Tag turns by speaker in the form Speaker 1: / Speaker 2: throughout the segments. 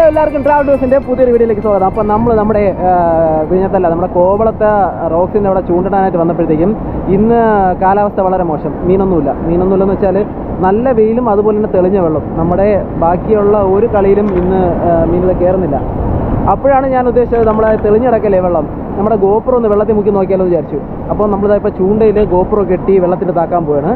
Speaker 1: എല്ലാവർക്കും ട്രാവൽ ഡോസിന്റെ പുതിയൊരു വീഡിയോയിലേക്ക് സ്വാഗതം അപ്പോൾ നമ്മൾ നമ്മുടെ ആ, വിഴിഞ്ഞത്തല്ല നമ്മുടെ കോവളത്തെ റോക്സിൻ്റെ അവിടെ ചൂണ്ടിടാനായിട്ട് വന്നപ്പോഴത്തേക്കും ഇന്ന് കാലാവസ്ഥ വളരെ മോശം മീനൊന്നുമില്ല മീനൊന്നുമില്ലെന്ന് വെച്ചാൽ നല്ല വെയിലും അതുപോലെ തന്നെ തെളിഞ്ഞ വെള്ളം നമ്മുടെ ബാക്കിയുള്ള ഒരു കളിയിലും ഇന്ന് ആ, മീനുകൾ കയറുന്നില്ല അപ്പോഴാണ് ഞാൻ ഉദ്ദേശിച്ചത് നമ്മളെ തെളിഞ്ഞിടക്കല്ലേ വെള്ളം നമ്മുടെ ഗോപുരം ഒന്ന് വെള്ളത്തിൽ മുക്കി നോക്കിയാലോ എന്ന് വിചാരിച്ചു അപ്പോൾ നമ്മളിതാ ഇപ്പോൾ ചൂണ്ടയിൽ ഗോപുരം കെട്ടി വെള്ളത്തിൽ താക്കാൻ പോവാണ്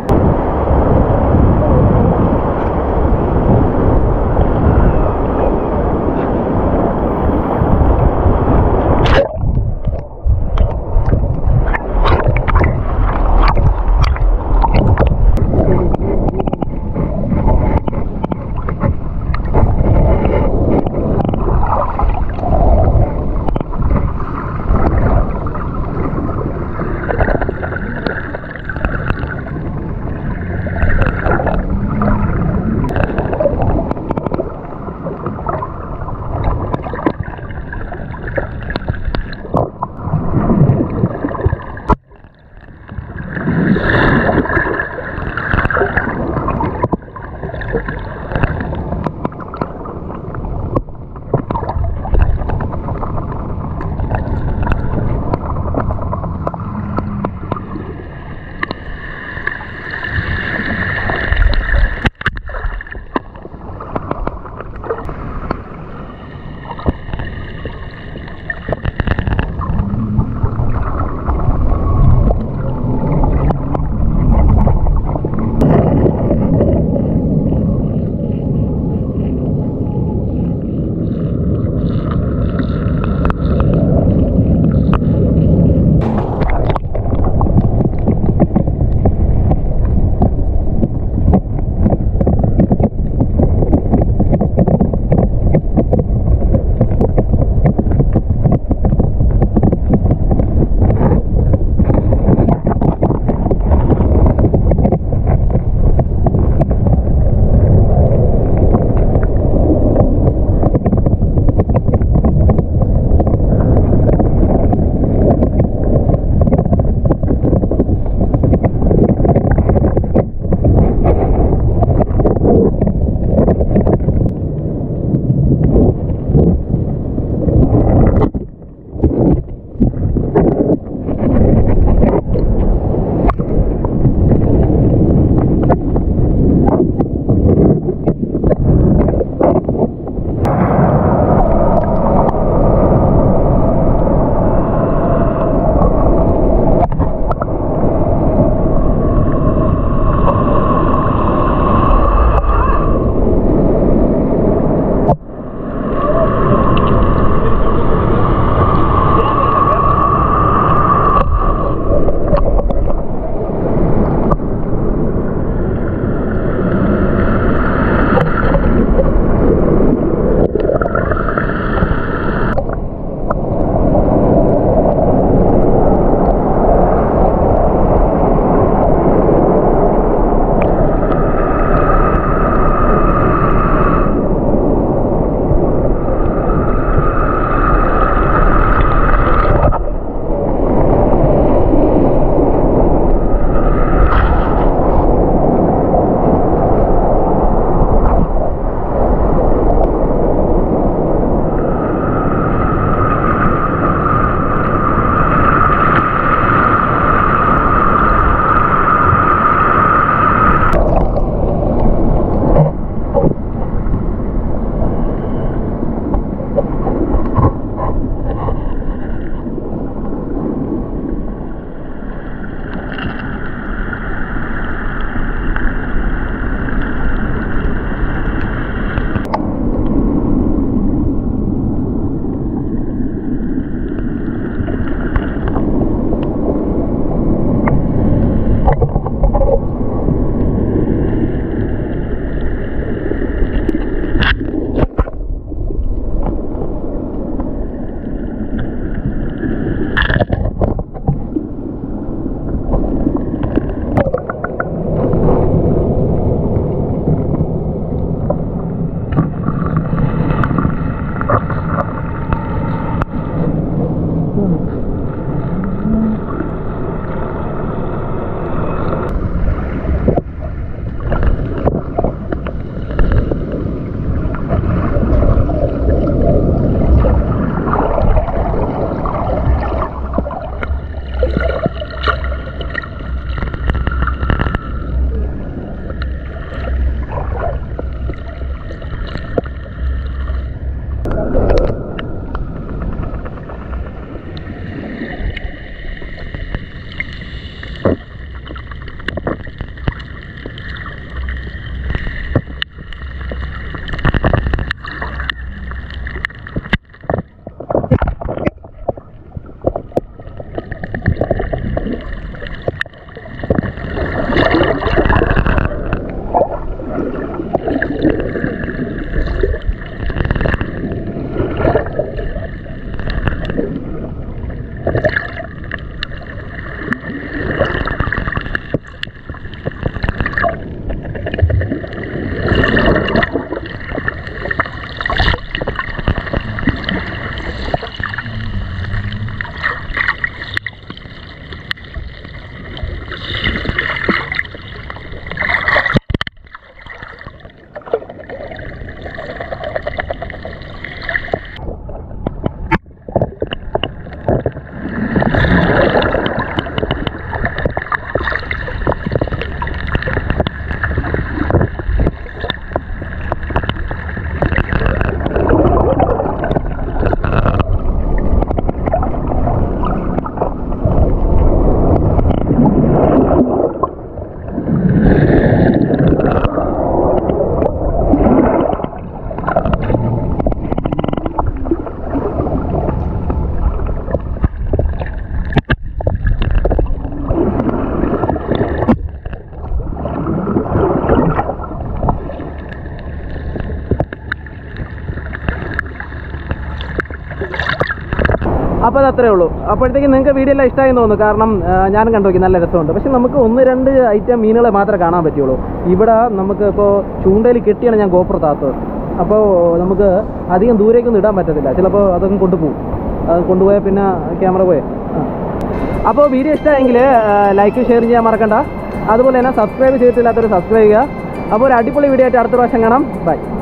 Speaker 1: അപ്പോൾ അത് അത്രേ ഉള്ളൂ അപ്പോഴത്തേക്കും നിങ്ങൾക്ക് വീഡിയോ എല്ലാം ഇഷ്ടമായി തോന്നുന്നു കാരണം ആ, ഞാനും കണ്ടു നോക്കി നല്ല രസമുണ്ട് പക്ഷെ നമുക്ക് ഒന്ന് രണ്ട് ഐറ്റം മീനുകളെ മാത്രമേ കാണാൻ പറ്റുള്ളൂ ഇവിടെ നമുക്ക് ഇപ്പോൾ ചൂണ്ടയിൽ കെട്ടിയാണ് ഞാൻ ഗോപ്ര താത്തത് അപ്പോൾ നമുക്ക് അധികം ദൂരേക്കൊന്നും ഇടാൻ പറ്റത്തില്ല ചിലപ്പോൾ അതൊക്കെ കൊണ്ടുപോകും അത് കൊണ്ടുപോയാൽ പിന്നെ ക്യാമറ പോയേ അപ്പോൾ വീഡിയോ ഇഷ്ടമായെങ്കിൽ ലൈക്ക് ഷെയർ ചെയ്യാൻ മറക്കണ്ട അതുപോലെ തന്നെ സബ്സ്ക്രൈബ് ചെയ്തിട്ടില്ലാത്തവർ സബ്സ്ക്രൈബ് ചെയ്യുക അപ്പോൾ ഒരു അടിപൊളി വീഡിയോ ആയിട്ട് അടുത്ത പ്രാവശ്യം കാണാം ബൈ